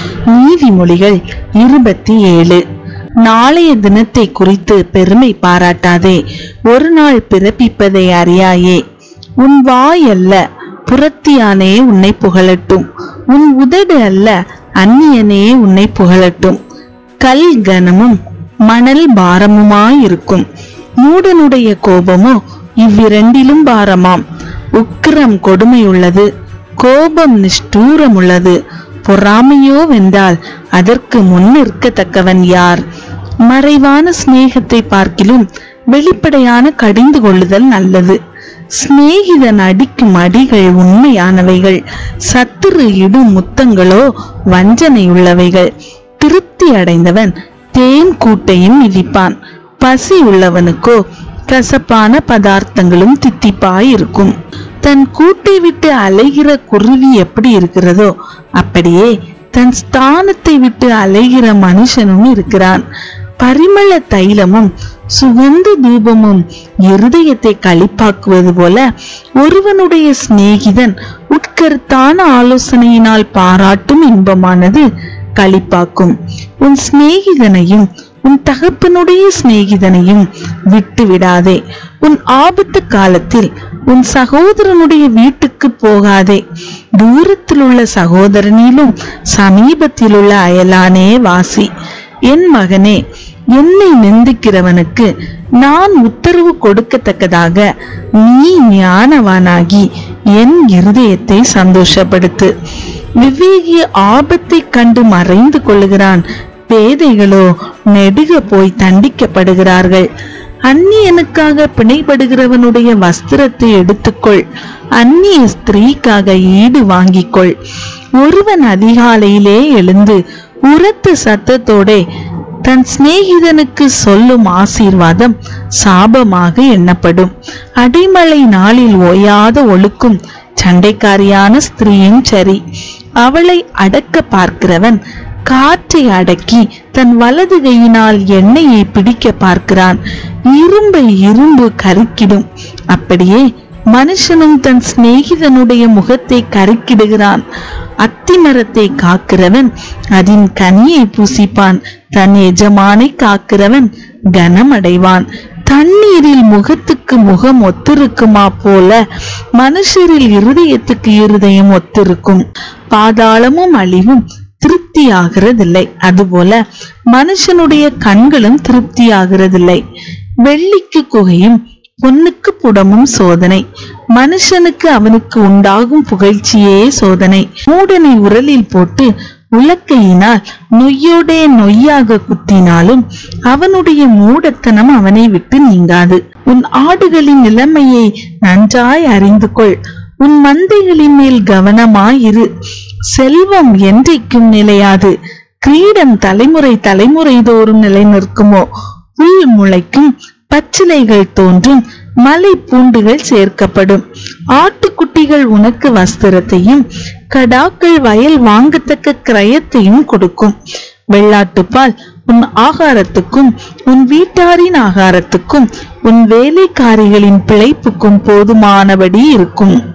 நீதிமொழிகள் இருபத்தி ஏழு நாளைய தினத்தை குறித்து பெருமை பாராட்டாதே ஒரு நாள் பிறப்பிப்பதை அறியாயே உன் வாய் அல்ல புறத்தியானே உன்னை புகழட்டும் உன் உதடு அல்ல அந்நியனே உன்னை புகழட்டும் கல் கனமும் மணல் பாரமுமாயிருக்கும் மூடனுடைய கோபமோ இவ்விரண்டிலும் பாரமாம் உக்கிரம் கொடுமையுள்ளது கோபம் நிஷ்டூரம் உள்ளது பொறாமையோ வென்றால் அதற்கு முன்னிற்கத்தக்கவன் யார் மறைவான சிநேகத்தை பார்க்கிலும் வெளிப்படையான கடிந்து கொள்ளுதல் நல்லது சிநேகிதன் அடிக்கும் அடிகள் உண்மையானவைகள் சத்துரு இடும் முத்தங்களோ வஞ்சனை உள்ளவைகள் திருப்தி அடைந்தவன் தேன் கூட்டையும் மிதிப்பான் பசி உள்ளவனுக்கோ கசப்பான பதார்த்தங்களும் தித்திப்பாய் இருக்கும் தன் கூட்டை விட்டு அலைகிற குருவி எப்படி இருக்கிறதோ அப்படியே தன் ஸ்தானத்தை விட்டு அலைகிற மனுஷனும் இருக்கிறான் பரிமள தைலமும் சுகந்த தூபமும் இருதயத்தை களிப்பாக்குவது போல ஒருவனுடைய சிநேகிதன் உட்கருத்தான ஆலோசனையினால் பாராட்டும் இன்பமானது களிப்பாக்கும் உன் சிநேகிதனையும் உன் தகப்பனுடைய சிநேகிதனையும் விட்டு விடாதே உன் ஆபத்து காலத்தில் உன் சகோதரனுடைய வீட்டுக்கு போகாதே தூரத்தில் உள்ள சகோதரனிலும் சமீபத்தில் உள்ள அயலானே வாசி என் மகனே என்னை நிந்திக்கிறவனுக்கு நான் உத்தரவு கொடுக்கத்தக்கதாக நீ ஞானவானாகி என் இருதயத்தை சந்தோஷப்படுத்து விவேகிய ஆபத்தை கண்டு மறைந்து கொள்ளுகிறான் பேதைகளோ நெடுக போய் தண்டிக்கப்படுகிறார்கள் அந்நியனுக்காக பிணைப்படுகிறவனுடைய வஸ்திரத்தை எடுத்துக்கொள் அந்நிய ஸ்திரீக்காக ஈடு வாங்கிக்கொள் ஒருவன் அதிகாலையிலே எழுந்து உரத்த சத்தத்தோடே தன் சிநேகிதனுக்கு சொல்லும் ஆசீர்வாதம் சாபமாக எண்ணப்படும் அடிமலை நாளில் ஓயாத ஒழுக்கும் சண்டைக்காரியான ஸ்திரீயும் சரி அவளை அடக்க பார்க்கிறவன் காற்றை அடக்கி தன் வலது கையினால் எண்ணெயை பிடிக்க பார்க்கிறான் இரும்பை இரும்பு கருக்கிடும் அப்படியே மனுஷனும் தன் சிநேகிதனுடைய முகத்தை கருக்கிடுகிறான் அத்திமரத்தை காக்கிறவன் அதன் கனியை பூசிப்பான் தன் எஜமானை காக்கிறவன் கனமடைவான் தண்ணீரில் முகத்துக்கு முகம் ஒத்திருக்குமா போல மனுஷரில் இருதயத்துக்கு இருதயம் ஒத்திருக்கும் பாதாளமும் அழிவும் திருப்தியாகிறதில்லை அதுபோல மனுஷனுடைய கண்களும் திருப்தியாகிறதில்லை வெள்ளிக்கு குகையும் பொன்னுக்கு புடமும் சோதனை மனுஷனுக்கு அவனுக்கு உண்டாகும் புகழ்ச்சியே சோதனை மூடனை உரலில் போட்டு உலக்கையினால் நொய்யோடே நொய்யாக குத்தினாலும் அவனுடைய மூடத்தனம் அவனை விட்டு நீங்காது உன் ஆடுகளின் நிலைமையை நன்றாய் அறிந்து கொள் உன் மந்தைகளின் மேல் கவனமாயிரு செல்வம் என்றைக்கும் நிலையாது கிரீடம் தலைமுறை தலைமுறை தோறும் நிலை நிற்குமோ புல் முளைக்கும் பச்சிலைகள் தோன்றும் மலை பூண்டுகள் சேர்க்கப்படும் ஆட்டுக்குட்டிகள் உனக்கு வஸ்திரத்தையும் கடாக்கள் வயல் வாங்கத்தக்க கிரயத்தையும் கொடுக்கும் வெள்ளாட்டுப்பால் உன் ஆகாரத்துக்கும் உன் வீட்டாரின் ஆகாரத்துக்கும் உன் வேலைக்காரிகளின் பிழைப்புக்கும் போதுமானபடி இருக்கும்